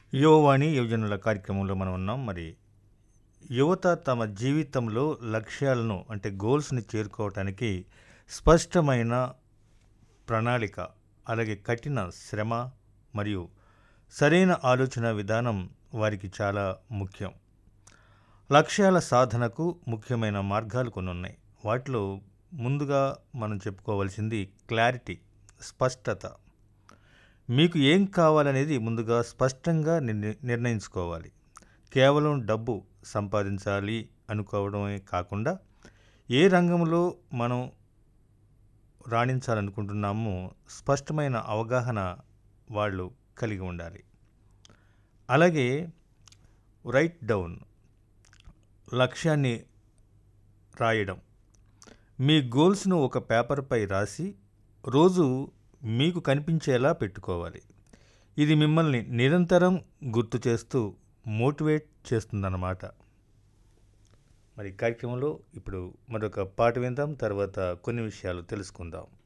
యువవాణి యువజనుల కార్యక్రమంలో మనం ఉన్నాం మరి యువత తమ జీవితంలో లక్ష్యాలను అంటే గోల్స్ని చేరుకోవటానికి స్పష్టమైన ప్రణాళిక అలాగే కఠిన శ్రమ మరియు సరైన ఆలోచన విధానం వారికి చాలా ముఖ్యం లక్ష్యాల సాధనకు ముఖ్యమైన మార్గాలు కొన్ని ఉన్నాయి వాటిలో ముందుగా మనం చెప్పుకోవాల్సింది క్లారిటీ స్పష్టత మీకు ఏం కావాలనేది ముందుగా స్పష్టంగా నిర్ణ- నిర్ణయించుకోవాలి కేవలం డబ్బు సంపాదించాలి అనుకోవడమే కాకుండా ఏ రంగంలో మనం రాణించాలనుకుంటున్నామో స్పష్టమైన అవగాహన వాళ్ళు కలిగి ఉండాలి అలాగే రైట్ డౌన్ లక్ష్యాన్ని రాయడం మీ గోల్స్ను ఒక పేపర్పై రాసి రోజు మీకు కనిపించేలా పెట్టుకోవాలి ఇది మిమ్మల్ని నిరంతరం గుర్తు చేస్తూ మోటివేట్ చేస్తుందన్నమాట మరి ఈ కార్యక్రమంలో ఇప్పుడు మరొక పాట విందాం తర్వాత కొన్ని విషయాలు తెలుసుకుందాం